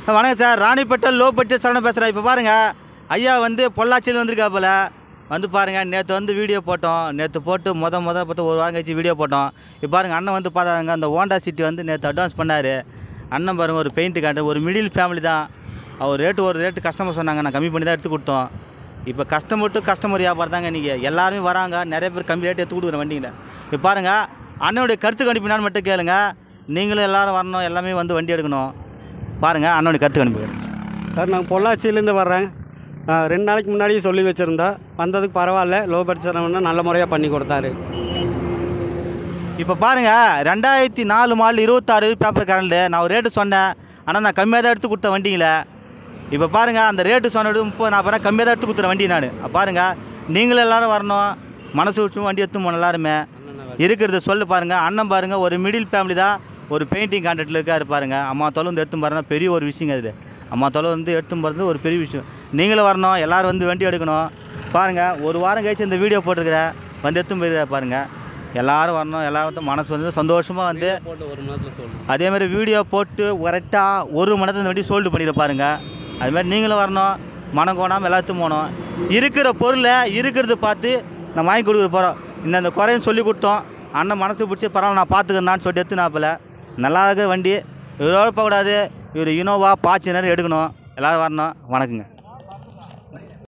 வணக்கம் sir Ranipet low budget Saravanan பேசுகிறேன் இப்போ பாருங்கள் ஐயா வந்து பொள்ளாச்சியில் வந்திருக்காப்புல வந்து பாருங்கள் நேற்று வந்து வீடியோ போட்டோம் நேற்று போட்டு மொத மொதல் பார்த்து ஒரு வாரம் கழிச்சு வீடியோ போட்டோம் இப்போ பாருங்கள் அண்ணன் வந்து பார்த்தாங்க அந்த ஹோண்டா சிட்டி வந்து நேற்று அட்வான்ஸ் பண்ணார் அண்ணன் பாருங்கள் ஒரு பெயிண்ட் காட்டு ஒரு மிடில் ஃபேமிலி தான் அவர் ரேட்டு ஒரு ரேட்டு கஸ்டமர் சொன்னாங்க நான் கம்மி பண்ணி தான் எடுத்து கொடுத்தோம் இப்போ கஸ்டமர் டு கஸ்டமர் வியாபாரம் தாங்க நீங்கள் எல்லாருமே வராங்க நிறைய பேர் கம்மி ரேட்டு எடுத்து கொடுக்குறேன் வண்டியில் இப்போ பாருங்கள் அண்ணனுடைய கருத்து கணிப்பினான்னு மட்டும் கேளுங்க நீங்களும் எல்லாரும் வரணும் எல்லாமே வந்து வண்டி எடுக்கணும் பாருங்கள் அண்ணனுடைய கருத்து கணிப்பு சார் நாங்கள் பொள்ளாச்சியிலேருந்து வர்றேன் ஆ, ரெண்டு நாளைக்கு முன்னாடியே சொல்லி வச்சுருந்தோம் வந்ததுக்கு பரவாயில்ல லோ பட்ஜெட் நல்ல முறையாக பண்ணி கொடுத்தாரு இப்போ பாருங்கள் ரெண்டாயிரத்தி நாலு மாடல் இருபத்தாறு பேப்பர் கரண்டு நான் ஒரு ரேட்டு சொன்னேன் ஆனால் நான் கம்மியாக தான் எடுத்து கொடுத்த வண்டிங்கள இப்போ பாருங்கள் அந்த ரேட்டு சொன்னது முப்பது நான் பாருங்கள் கம்மியாக தான் எடுத்து கொடுத்துறேன் வண்டி நான் பாருங்கள் நீங்களும் எல்லாரும் வரணும் மனசு வச்சு வண்டி எடுத்து போகணும் எல்லாருமே இருக்கிறத சொல்லு பாருங்கள் அண்ணன் பாருங்கள் ஒரு மிடில் ஃபேமிலி தான் ஒரு பெயிண்டிங் கான்ட்ராக்டில் இருக்காரு பாருங்கள் அம்மா தொலை வந்து எடுத்து பாருங்க பெரிய ஒரு விஷயங்க அது அம்மா தொலை வந்து எடுத்து போகிறது ஒரு பெரிய விஷயம் நீங்களும் வரணும் எல்லோரும் வந்து வண்டி எடுக்கணும் பாருங்கள் ஒரு வாரம் கழிச்சு இந்த வீடியோ போட்டிருக்கிறேன் வந்து எடுத்து போயிருக்காரு பாருங்கள் எல்லாரும் வரணும் எல்லாரும் மனசு வந்து சந்தோஷமாக வந்து போட்டு ஒரு மாதத்தில் சொல்லணும் அதே மாதிரி வீடியோ போட்டு கரெக்டாக ஒரு மணி நேரத்தில் இந்த வண்டி சோல்டு பண்ணிட பாருங்க அது மாதிரி நீங்களும் வரணும் மனம் கோணாமல் எல்லாத்தையும் போகணும் இருக்கிற பொருளை இருக்கிறது பார்த்து நான் வாங்கி கொடுக்குற போகிறோம் இந்த அந்த குறையும் சொல்லி கொடுத்தோம் அண்ணன் மனசு பிடிச்சி பரவாயில்ல நான் பார்த்துக்கிறேன்னு சொல்லிட்டு எடுத்து நாப்பில் நல்லா இருக்க வண்டி இவரோட போகக்கூடாது இவர் இனோவா பாச்சினர் எடுக்கணும் எல்லோரும் வரணும் வணக்கங்க